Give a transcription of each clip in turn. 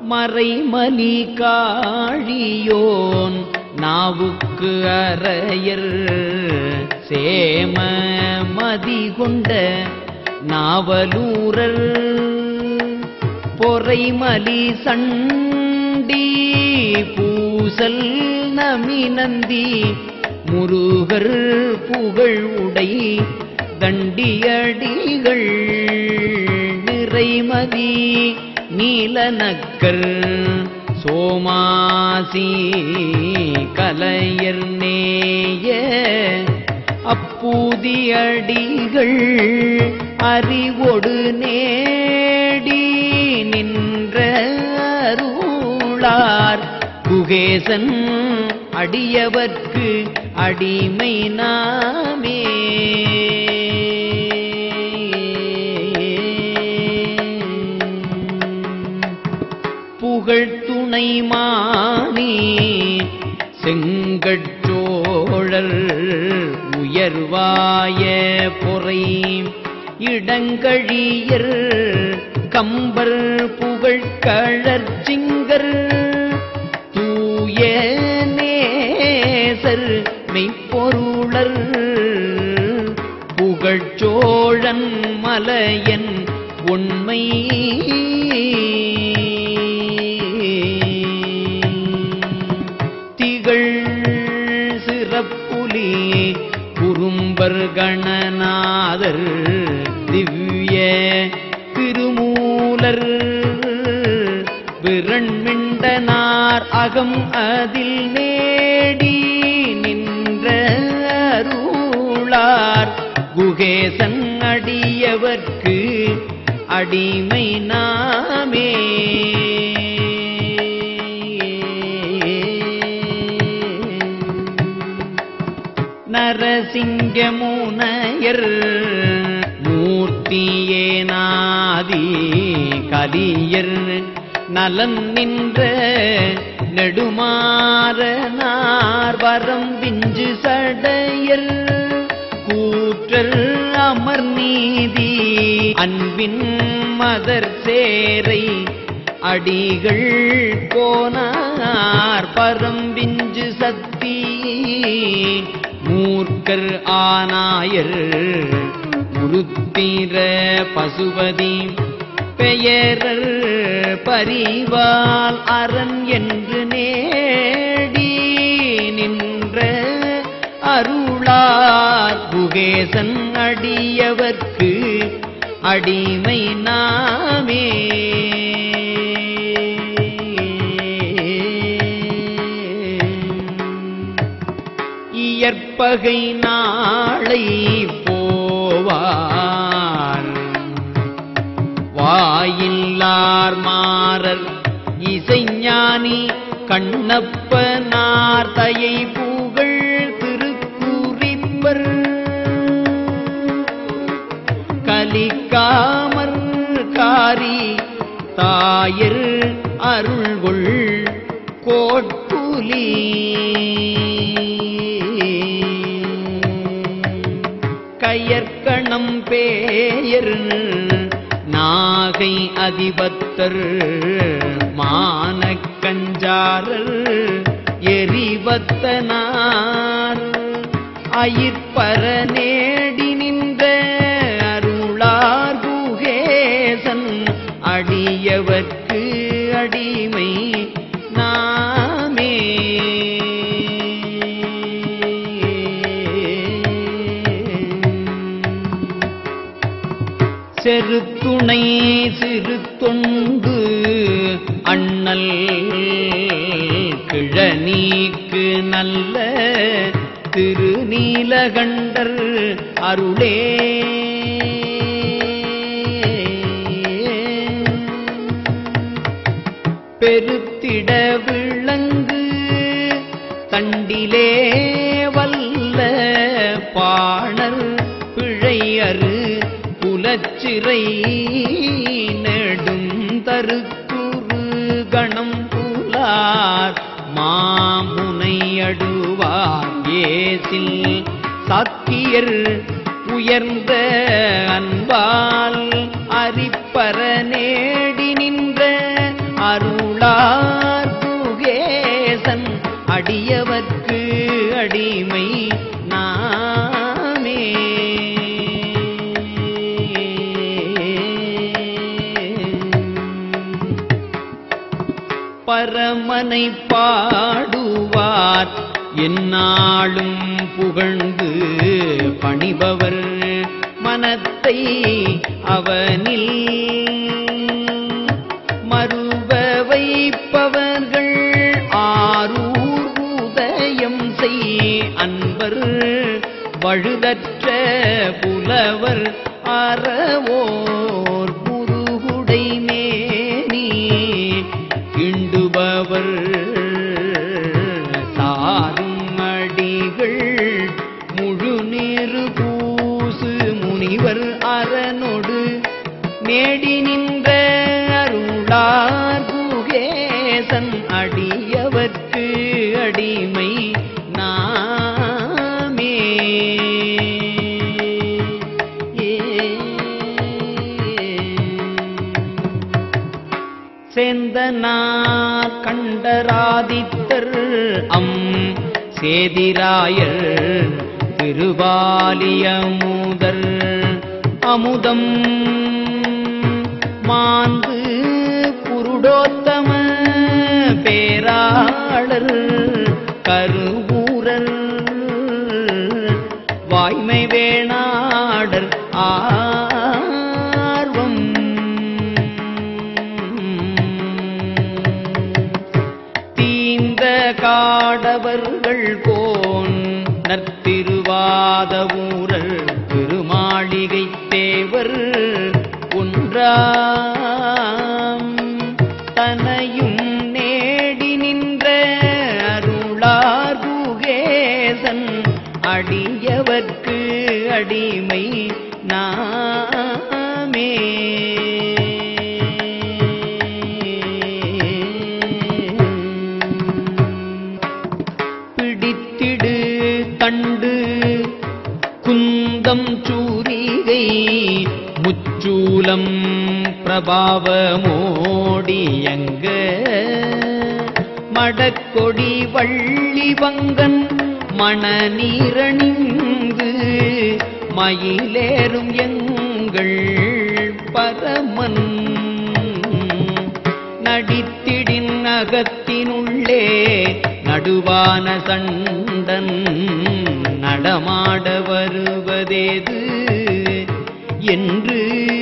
மறைமலி காழியோன் நாவுக்கு அறையர் சேம மதி கொண்ட நாவலூரர் பொறைமலி சண்டி பூசல் நமிநந்தி முருகர் புகழ் உடை தண்டியடிகள் நிறைமதி நீலநக்கர் சோமாசி கலையர் நேய அப்பூதியடிகள் அறிவொடு நேடி நின்ற அருளார் குகேசன் அடியவர்க்கு அடிமை நாமே புகழ் துணை மாணி செங்கட்சோழர் உயர்வாய பொறை இடங்கழியர் கம்பர் புகழ் கழற்சிங்கர் தூய நேசர் மெய்ப்பொருளர் புகழ்ச்சோழன் மலையன் உண்மை திகழ் சிறப்புலி குறும்பர் கணநாதர் திவ்ய திருமூலர் விரண்மிண்டனார் அகம் அதில் நேடி நின்ற அருளார் குகேசன் அடியவர்க்கு அடிமை நாமே நரசிங்கமுனையர் மூர்த்தியே நாதி கலியர் நலன் நின்ற நெடுமாறனார் வரம் விஞ்சு சடையர் கூற்றல் அமர் நீதி அன்பின் மதர் சேரை அடிகள் கோனார் பரம்பிஞ்சு சத்தி மூர்க்கர் ஆனாயர் உருத்திர பசுபதி பெயரர் பரிவால் அரண் என்று நேடி நின்ற அருளார் குகேசன் அடியவர்க்கு அடிமை நாமே இயற்பகை நாளை போவார் வாயில்லார் மாறர் இசைஞானி கண்ணப்பனார் தயை புகழ் திருக்குறிப்பர் கலிக்காமர் காரி தாயர் அருள்கொள் கோட்புலி கயற்கணம் பேயர் நாகை அதிபத்தர் மானக்கஞ்சாரர் எரிவத்தனார் அயிற்பர நேடி நின்ற அருளார் குகேசன் அடியவர்க்கு அடிமை நாமே செருத்துணை சிறு தொண்டு அண்ணல் கிழநீக்கு நல்ல திருநீலகண்டர் அருளே பெருத்திட விளங்கு தண்டிலே வல்ல பாணர் பிழையறு புலச்சிறை நெடும் தருக்குறு கணம் புலார் மாமுனை அடுவார் ஏசில் சாக்கியர் உயர்ந்த அன்பால் அரிப்பர நேடி நின்ற அருள பரமனை பாடுவார் எந்நாளும் புகழ்ந்து பணிபவர் மனத்தை அவனில் மறுவ வைப்பவர்கள் ஆரூர் உதயம் செய் அன்பர் வழுதற்ற புலவர் அறவோர் முருகுடை மேனி கிண்டுபவர் சாரும் அடிகள் முழு நீரு பூசு முனிவர் அரணொடு நேடி நின்ற அருளார் குகேசன் அடியவர்க்கு அடிமை நாமே சேந்தனா கண்டராதித்தர் அம் சேதிராயர் திருவாலியமுதர் அமுதம் மாந்து புருடோத்தம பேராளர் கருவூரர் வாய்மை வேணாடர் ஆர்வம் தீந்த காடவர்கள் கோன் நற்திருவாத ஊரர் திருமாளிகை தேவர் ஒன்றாம் தனையும் நேடி நின்ற அருளார் குகேசன் அடியவர்க்கு அடிமை நாமே பிடித்திடு தண்டு குந்தம் சூரிகை முச்சூலம் பிரபாவமோடியங்க மடக்கொடி வள்ளி வங்கன் மணநீரணிந்து மயிலேறும் எங்கள் பரமன் நடித்திடின் அகத்தினுள்ளே நடுவான சண்டன் நடமாட வருவதேது என்று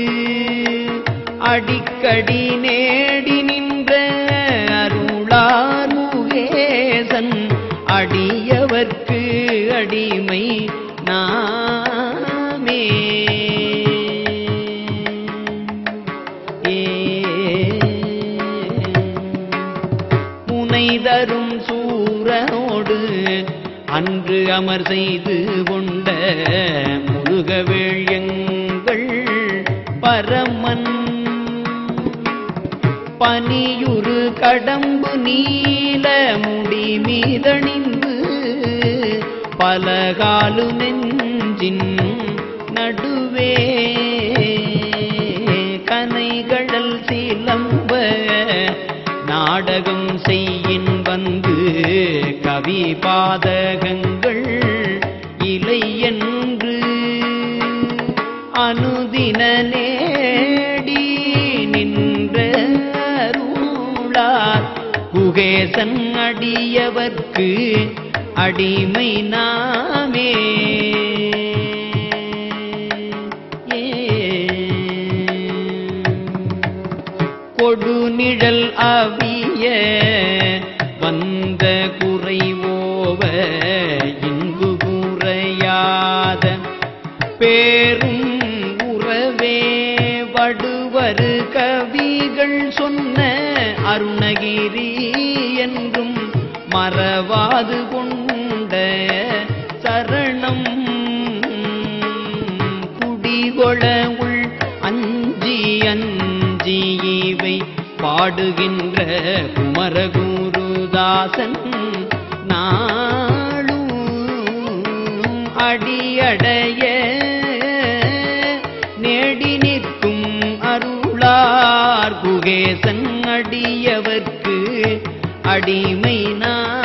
அடிக்கடி நேடி நின்ற அருளார் முகேசன் அடியவர்க்கு அடிமை நாமே முனை தரும் சூரனோடு அன்று அமர் செய்து கொண்ட முருகவேள் எங்கள் பரமன் பனியுறு கடம்பு நீல முடி மீதணிந்து பலகாலு நெஞ்சின் நடுவே கனைகடல் சிலம்ப நாடகம் செய்யின் வந்து கவி பாதகங்கள் இலை என்று அனுதின நேடி நின்ற அருளார் குகேசன் அடியவர்க்கு அடிமை நாமே கொடுநிழல் அவிய வந்த குறைவோவ இங்கு குறையாத பேரும் உறவே வடுவரு கவிகள் சொன்ன அருணகிரி என்றும் மறவாது கொண்ட சரணம் குடிகொள உள் அஞ்சி அஞ்சி இவை பாடுகின்ற குமரகுருதாசன் நாளும் அடியடைய நேடி நிற்கும் அருளார் குகேசன் அடியவர்க்கு அடிமை நான்